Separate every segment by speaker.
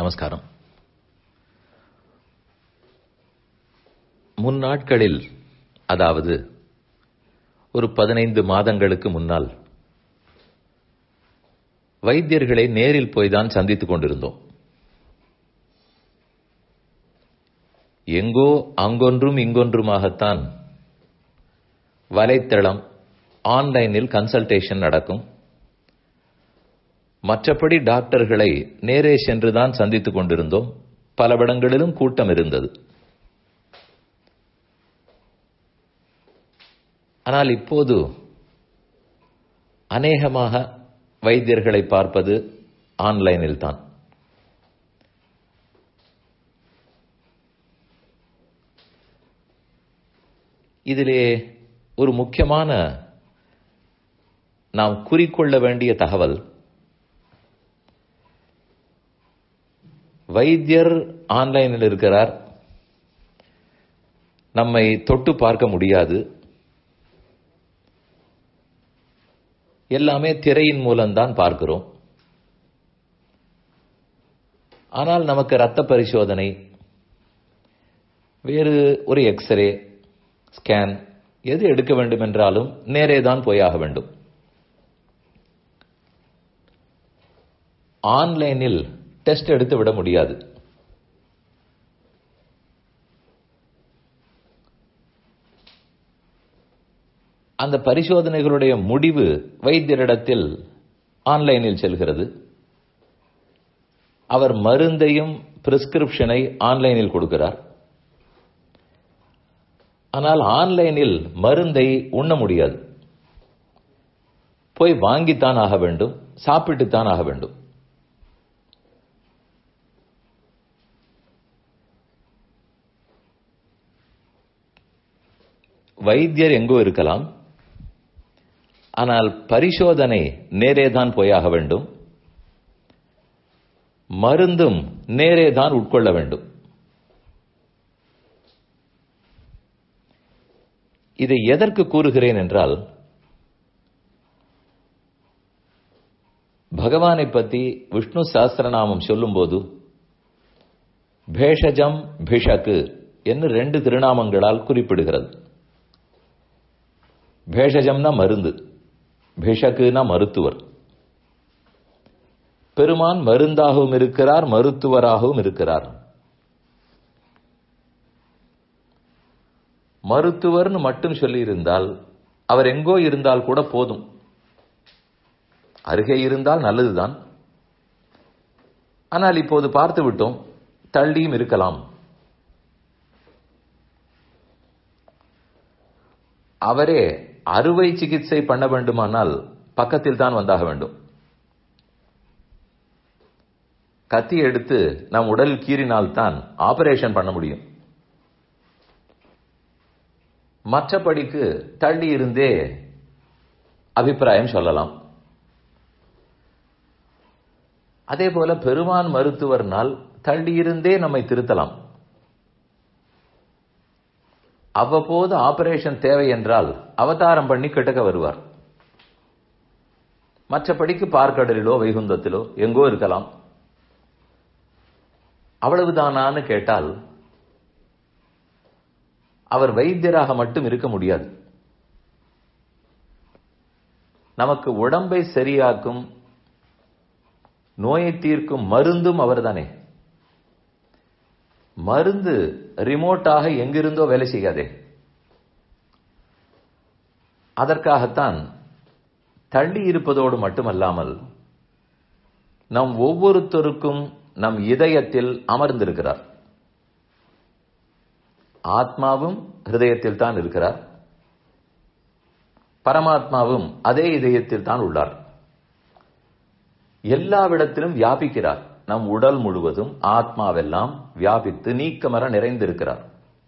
Speaker 1: நமஸ்காரம் முன்னாட்களில் அதாவது ஒரு பதினைந்து மாதங்களுக்கு முன்னால் வைத்தியர்களை நேரில் போய் தான் சந்தித்துக் கொண்டிருந்தோம் எங்கோ அங்கொன்றும் இங்கொன்றுமாகத்தான் வலைத்தளம் ஆன்லைனில் கன்சல்டேஷன் நடக்கும் மற்றபடி டாக்டர்களை நேரே சென்றுதான் சந்தித்துக் கொண்டிருந்தோம் பல இடங்களிலும் கூட்டம் இருந்தது ஆனால் இப்போது அநேகமாக வைத்தியர்களை பார்ப்பது ஆன்லைனில் தான் இதிலே ஒரு முக்கியமான நாம் குறிக்கொள்ள வேண்டிய தகவல் வைத்தியர் ஆன்லைனில் இருக்கிறார் நம்மை தொட்டு பார்க்க முடியாது எல்லாமே திரையின் மூலம்தான் பார்க்கிறோம் ஆனால் நமக்கு ரத்த பரிசோதனை வேறு ஒரு எக்ஸ்ரே ஸ்கேன் எது எடுக்க வேண்டும் என்றாலும் நேரே தான் போயாக வேண்டும் ஆன்லைனில் டெஸ்ட் எடுத்து விட முடியாது அந்த பரிசோதனைகளுடைய முடிவு வைத்தியரிடத்தில் ஆன்லைனில் செல்கிறது அவர் மருந்தையும் பிரிஸ்கிரிப்ஷனை ஆன்லைனில் கொடுக்கிறார் ஆனால் ஆன்லைனில் மருந்தை உண்ண முடியாது போய் வாங்கித்தான் ஆக வேண்டும் சாப்பிட்டுத்தான் ஆக வேண்டும் வைத்தியர் எங்கோ இருக்கலாம் ஆனால் பரிசோதனை நேரே தான் போயாக வேண்டும் மருந்தும் நேரே தான் உட்கொள்ள வேண்டும் இதை எதற்கு கூறுகிறேன் என்றால் பகவானை பற்றி விஷ்ணு சாஸ்திரநாமம் சொல்லும்போது பேஷஜம் பிஷக்கு என்று ரெண்டு திருநாமங்களால் குறிப்பிடுகிறது பேஷஜம்னா மருந்து பிஷக்குனா மருத்துவர் பெருமான் மருந்தாகவும் இருக்கிறார் மருத்துவராகவும் இருக்கிறார் மருத்துவர்னு மட்டும் சொல்லி இருந்தால் அவர் எங்கோ இருந்தால் கூட போதும் அருகே இருந்தால் நல்லதுதான் ஆனால் இப்போது பார்த்து விட்டோம் தள்ளியும் இருக்கலாம் அவரே அறுவை சிகிச்சை பண்ண வேண்டுமானால் பக்கத்தில் தான் வந்தாக வேண்டும் கத்தி எடுத்து நம் உடல் கீறினால் தான் ஆபரேஷன் பண்ண முடியும் மற்றபடிக்கு தள்ளி இருந்தே அபிப்பிராயம் சொல்லலாம் அதே போல பெருமான் மருத்துவர்னால் தள்ளி இருந்தே நம்மை திருத்தலாம் அவ்வப்போது ஆபரேஷன் தேவை என்றால் அவதாரம் பண்ணி கிட்டக்க வருவார் மற்றபடிக்கு பார்க்கடலிலோ வைகுந்தத்திலோ எங்கோ இருக்கலாம் அவ்வளவுதானான்னு கேட்டால் அவர் வைத்தியராக மட்டும் இருக்க முடியாது நமக்கு உடம்பை சரியாக்கும் நோயை தீர்க்கும் மருந்தும் அவர்தானே மருந்து ரிமோட்டாக எங்கிருந்தோ வேலை செய்யாதே அதற்காகத்தான் தள்ளி இருப்பதோடு மட்டுமல்லாமல் நம் ஒவ்வொருத்தருக்கும் நம் இதயத்தில் அமர்ந்திருக்கிறார் ஆத்மாவும் ஹிருதயத்தில் தான் இருக்கிறார் பரமாத்மாவும் அதே இதயத்தில் தான் உள்ளார் எல்லாவிடத்திலும் வியாபிக்கிறார் நம் உடல் முழுவதும் ஆத்மாவெல்லாம் வியாபித்து நீக்கமர நிறைந்திருக்கிறார்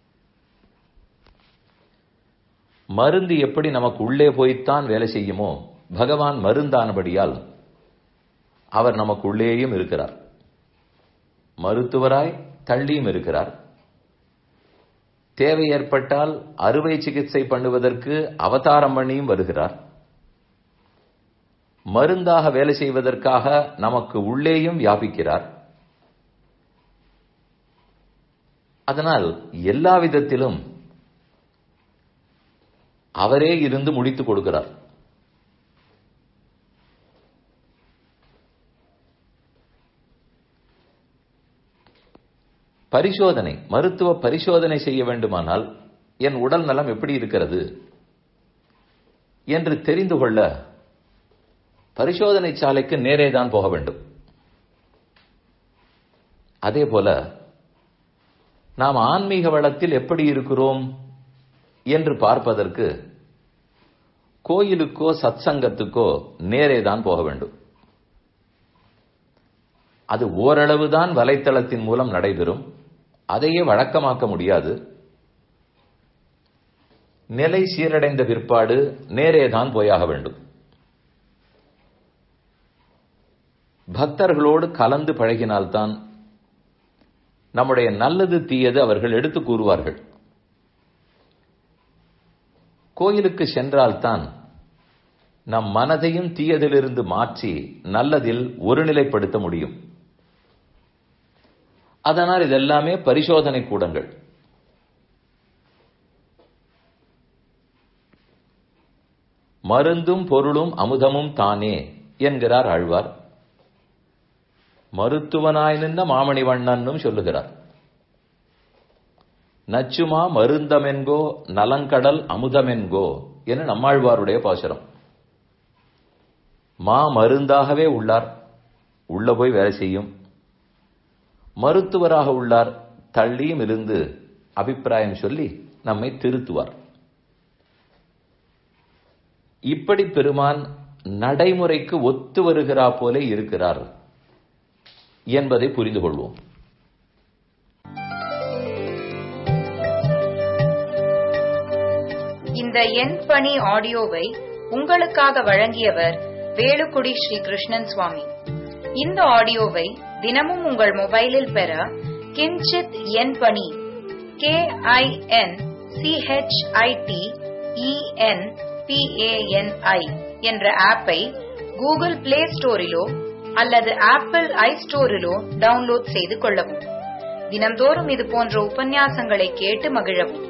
Speaker 1: மருந்து எப்படி நமக்கு உள்ளே போய்த்தான் வேலை செய்யுமோ பகவான் மருந்தானபடியால் அவர் நமக்கு உள்ளேயும் இருக்கிறார் மருத்துவராய் தள்ளியும் இருக்கிறார் தேவை ஏற்பட்டால் அறுவை சிகிச்சை பண்ணுவதற்கு அவதாரம் பண்ணியும் வருகிறார் மருந்தாக வேலை செய்வதற்காக நமக்கு உள்ளேயும் வியாபிக்கிறார் அதனால் எல்லா விதத்திலும் அவரே இருந்து முடித்துக் கொடுக்கிறார் பரிசோதனை மருத்துவ பரிசோதனை செய்ய வேண்டுமானால் என் உடல் நலம் எப்படி இருக்கிறது என்று தெரிந்து கொள்ள பரிசோதனை சாலைக்கு நேரே தான் போக வேண்டும் அதே போல நாம் ஆன்மீக வளத்தில் எப்படி இருக்கிறோம் என்று பார்ப்பதற்கு கோயிலுக்கோ சத்சங்கத்துக்கோ நேரே தான் போக வேண்டும் அது ஓரளவுதான் வலைத்தளத்தின் மூலம் நடைபெறும் அதையே வழக்கமாக்க முடியாது நிலை சீரடைந்த பிற்பாடு நேரே தான் போயாக வேண்டும் பக்தர்களோடு கலந்து பழகினால்தான் நம்முடைய நல்லது தீயது அவர்கள் எடுத்து கூறுவார்கள் கோயிலுக்கு சென்றால்தான் நம் மனதையும் தீயதிலிருந்து மாற்றி நல்லதில் ஒருநிலைப்படுத்த முடியும் அதனால் இதெல்லாமே பரிசோதனை கூடங்கள் மருந்தும் பொருளும் அமுதமும் தானே என்கிறார் ஆழ்வார் மருத்துவனாய் நின்ற மாமணிவண்ணனும் சொல்லுகிறார் நச்சுமா மருந்தமென்கோ நலங்கடல் அமுதமென்கோ என நம்மாழ்வாருடைய பாசுரம் மா மருந்தாகவே உள்ளார் உள்ள போய் வேலை செய்யும் மருத்துவராக உள்ளார் தள்ளியும் இருந்து அபிப்பிராயம் சொல்லி நம்மை திருத்துவார் இப்படி பெருமான் நடைமுறைக்கு ஒத்து வருகிறா போல இருக்கிறார் என்பதை புரிந்து கொள்வோம்
Speaker 2: இந்த எண் பணி ஆடியோவை உங்களுக்காக வழங்கியவர் வேலுக்குடி ஸ்ரீ கிருஷ்ணன் சுவாமி இந்த ஆடியோவை தினமும் உங்கள் மொபைலில் பெற கிஞ்சித் எண் பணி கே ஐ என் சிஹெச்ஐடி இஎன் பிஏஎன்ஐ என்ற ஆப்பை கூகுள் பிளே ஸ்டோரிலோ அல்லது ஆப்பிள் ஐ ஸ்டோரிலோ டவுன்லோட் செய்து கொள்ளவும் தினம்தோறும் இது போன்ற உபன்யாசங்களை கேட்டு மகிழவும்